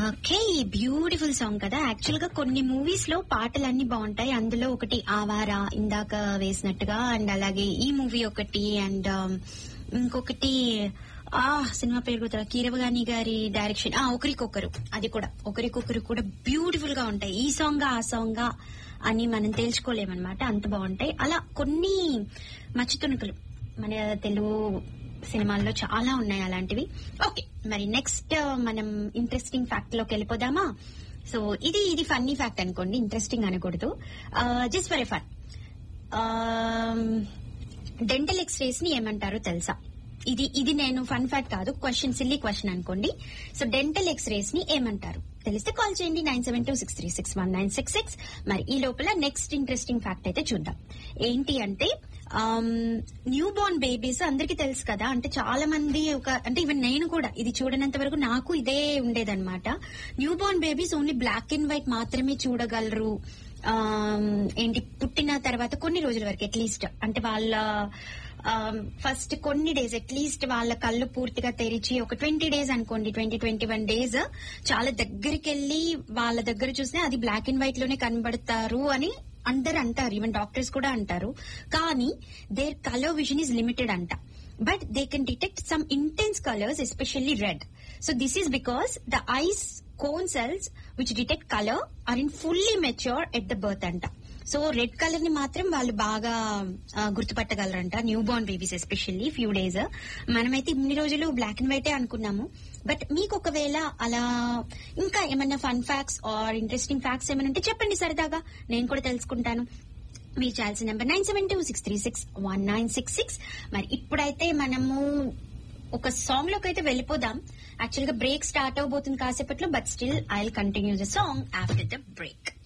okay beautiful song కదా actual గా కొన్ని మూవీస్ లో పాటలన్నీ బాగుంటాయి అందులో ఒకటి ఆవారా ఇందాక వేసినట్టుగా అండ్ అలాగే ఈ మూవీ ఒకటి అండ్ ఇంకొకటి ఆ సినిమా పేరు గుర్తు కీరవగాని గారి డైరెక్షన్ ఆ ఒకరికొకరు అది కూడా ఒకరికొకరు కూడా బ్యూటిఫుల్ గా ఉంటాయి ఈ సాంగ్ ఆ సాంగ్ అని మనం తెలుసుకోలేమన్నమాట అంత బాగుంటాయి అలా కొన్ని మచ్చుతునుకలు మన తెలుగు సినిమాల్లో చాలా ఉన్నాయి అలాంటివి ఓకే మరి నెక్స్ట్ మనం ఇంట్రెస్టింగ్ ఫ్యాక్ట్ లోకి వెళ్ళిపోదామా సో ఇది ఇది ఫన్నీ ఫ్యాక్ట్ అనుకోండి ఇంట్రెస్టింగ్ అనకూడదు just for a fun dental x rays ని ఏమంటారో తెలుసా ఇది ఇది నేను ఫన్ ఫ్యాక్ట్ కాదు క్వశ్చన్ సిల్లీ క్వశ్చన్ అనుకోండి సో డెంటల్ ఎక్స్రేస్ ని ఏమంటారు తెలిస్తే కాల్ చేయండి nine seven two six three six one nine six six మరి ఈ లోపల నెక్స్ట్ ఇంట్రెస్టింగ్ ఫ్యాక్ట్ అయితే చూద్దాం ఏంటి అంటే న్యూ బోర్న్ బేబీస్ అందరికి తెలుసు కదా అంటే చాలా మంది ఒక అంటే ఈవెన్ నేను కూడా ఇది చూడనంత వరకు నాకు ఇదే ఉండేదన్నమాట new born babies only black and white మాత్రమే చూడగలరు ఆమ్, ఏంటి పుట్టిన తర్వాత కొన్ని రోజుల వరకు అట్లీస్ట్ అంటే వాళ్ళ ఫస్ట్ కొన్ని డేస్ అట్లీస్ట్ వాళ్ళ కళ్ళు పూర్తిగా తెరిచి ఒక ట్వంటీ డేస్ అనుకోండి ట్వంటీ ట్వంటీ వన్ డేస్ చాలా దగ్గరికి వెళ్ళి వాళ్ళ దగ్గర చూస్తే అది బ్లాక్ అండ్ వైట్ లోనే కనబడతారు అని అందరు అంటారు ఈవెన్ డాక్టర్స్ కూడా అంటారు కానీ their colour vision is limited అంట but they can detect some intense colours especially red so this is because the eyes cone cells which detect colour are in fully mature at the birth అంట so red colour ని మాత్రం వాళ్ళు బాగా ఆ, గుర్తుపట్టగలరంట new born babies especially few days మనమైతే ఇన్ని రోజులు బ్లాక్ అండ్ వైటే అనుకున్నాము బట్ మీకు ఒకవేళ అలా ఇంకా ఏమన్నా fun facts or interesting facts ఏమైనా ఉంటే చెప్పండి సరదాగా నేను కూడా తెలుసుకుంటాను మీరు చేయాల్సిన number nine seven two six three six one nine six six మరి ఇప్పుడైతే మనము ఒక సాంగ్ లోకి అయితే వెళ్ళిపోదాం యాక్చువల్ గా బ్రేక్ స్టార్ట్ అవబోతుంది కాసేపట్లో but still I continue the song after the break